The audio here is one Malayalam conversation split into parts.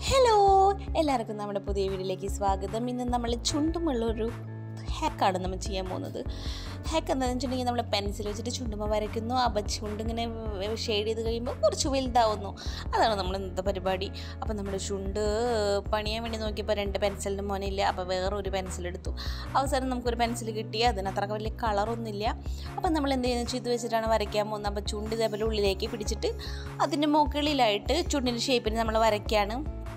ഹലോ എല്ലാവർക്കും നമ്മുടെ പുതിയ വീഡിയോയിലേക്ക് സ്വാഗതം ഇന്ന് നമ്മൾ ചുണ്ടുമുള്ളൊരു ഹാക്കാണ് നമ്മൾ ചെയ്യാൻ പോകുന്നത് ഹാക്ക് എന്താണെന്ന് വെച്ചിട്ടുണ്ടെങ്കിൽ നമ്മൾ പെൻസിൽ വെച്ചിട്ട് ചുണ്ടുമ വരയ്ക്കുന്നു അപ്പോൾ ചുണ്ടിങ്ങനെ ഷെയ്ഡ് ചെയ്ത് കഴിയുമ്പോൾ കുറച്ച് വലുതാവുന്നു അതാണ് നമ്മൾ ഇന്നത്തെ പരിപാടി അപ്പോൾ നമ്മൾ ചുണ്ട് പണിയാൻ വേണ്ടി നോക്കിയപ്പോൾ രണ്ട് പെൻസിലിൻ്റെ മോനില്ല അപ്പോൾ വേറൊരു പെൻസിൽ എടുത്തു അവസാനം നമുക്കൊരു പെൻസിൽ കിട്ടി അതിന് അത്ര വലിയ കളറൊന്നുമില്ല അപ്പോൾ നമ്മൾ എന്ത് ചെയ്യുന്നത് വെച്ചാൽ ഇത് വെച്ചിട്ടാണ് വരയ്ക്കാൻ പോകുന്നത് അപ്പോൾ ചുണ്ട് ഇതേപോലെ ഉള്ളിലേക്ക് പിടിച്ചിട്ട് അതിൻ്റെ മുകളിലായിട്ട് ചുണ്ടിൻ്റെ ഷേപ്പിന് നമ്മൾ വരയ്ക്കുകയാണ്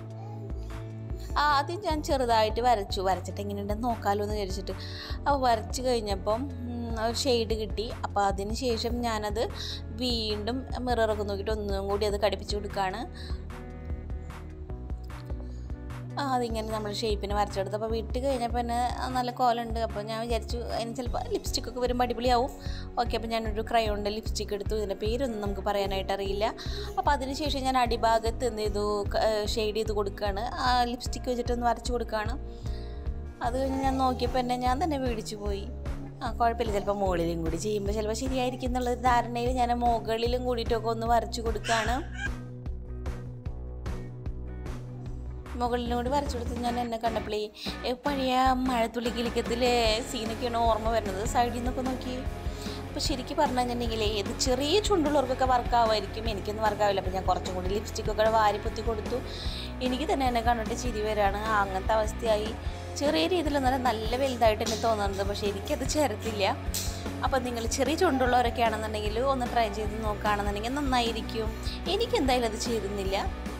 ആദ്യം ഞാൻ ചെറുതായിട്ട് വരച്ചു വരച്ചിട്ട് എങ്ങനെയുണ്ടെന്ന് നോക്കാമല്ലോ എന്ന് വിചാരിച്ചിട്ട് അപ്പോൾ വരച്ച് കഴിഞ്ഞപ്പം ഉം, ഒരു ഷെയ്ഡ് കിട്ടി അപ്പോൾ അതിന് ശേഷം ഞാനത് വീണ്ടും മിററൊക്കെ നോക്കിയിട്ട് ഒന്നും കൂടി അത് കടിപ്പിച്ച് കൊടുക്കുകയാണ് ആ അതിങ്ങനെ നമ്മൾ ഷേപ്പിന് വരച്ചെടുത്തു അപ്പോൾ വിട്ട് കഴിഞ്ഞപ്പോൾ തന്നെ നല്ല കോലുണ്ട് അപ്പോൾ ഞാൻ വിചാരിച്ചു അതിന് ചിലപ്പോൾ ലിപ്സ്റ്റിക് ഒക്കെ വരുമ്പോൾ അടിപൊളിയാവും ഓക്കെ അപ്പോൾ ഞാനൊരു ക്രയോണ്ട് ലിപ്സ്റ്റിക് എടുത്തു ഇതിൻ്റെ പേരൊന്നും നമുക്ക് പറയാനായിട്ട് അറിയില്ല അപ്പോൾ അതിന് ശേഷം ഞാൻ അടിഭാഗത്ത് എന്ത് ചെയ്തു ഷെയ്ഡ് ചെയ്ത് കൊടുക്കുകയാണ് ആ ലിപ്സ്റ്റിക് വെച്ചിട്ടൊന്ന് വരച്ച് കൊടുക്കുകയാണ് അത് കഴിഞ്ഞ് ഞാൻ നോക്കിയപ്പോൾ എന്നെ ഞാൻ തന്നെ മേടിച്ചു പോയി ആ കുഴപ്പമില്ല ചിലപ്പോൾ മുകളിലും കൂടി ചെയ്യുമ്പോൾ ചിലപ്പോൾ ശരിയായിരിക്കും എന്നുള്ള ധാരണയിൽ ഞാൻ മുകളിലും കൂടിയിട്ടൊക്കെ ഒന്ന് വരച്ചു കൊടുക്കുകയാണ് മുകളിലും കൂടി വരച്ചു കൊടുത്ത് ഞാൻ എന്നെ കണ്ടപ്പോഴേ ഏ, പഴയ മഴത്തുള്ളി കിളിക്കത്തിലെ സീനൊക്കെയാണ് ഓർമ്മ വരുന്നത് സൈഡിൽ നിന്നൊക്കെ നോക്കി അപ്പോൾ ശരിക്കും പറഞ്ഞു കഴിഞ്ഞിട്ടുണ്ടെങ്കിൽ ഇത് ചെറിയ ചുണ്ടുള്ളവർക്കൊക്കെ വർക്കാവുമായിരിക്കും എനിക്കൊന്നും വർക്കാവില്ല അപ്പോൾ ഞാൻ കുറച്ചും കൂടി ലിപ്സ്റ്റിക്കൊക്കെ വാരി പൊത്തി കൊടുത്തു എനിക്ക് തന്നെ എന്നെ കണ്ടിട്ട് ചിരി വരാണ് ആ, അങ്ങനത്തെ അവസ്ഥയായി ചെറിയ രീതിയിൽ നല്ല നല്ല വലുതായിട്ട് എനിക്ക് തോന്നുന്നത് പക്ഷേ എനിക്കത് ചേരത്തില്ല അപ്പോൾ നിങ്ങൾ ചെറിയ ചുണ്ടുള്ളവരൊക്കെ ആണെന്നുണ്ടെങ്കിൽ ഒന്ന് ട്രൈ ചെയ്ത് നോക്കുകയാണെന്നുണ്ടെങ്കിൽ നന്നായിരിക്കും എനിക്ക് എന്തായാലും അത് ചേരുന്നില്ല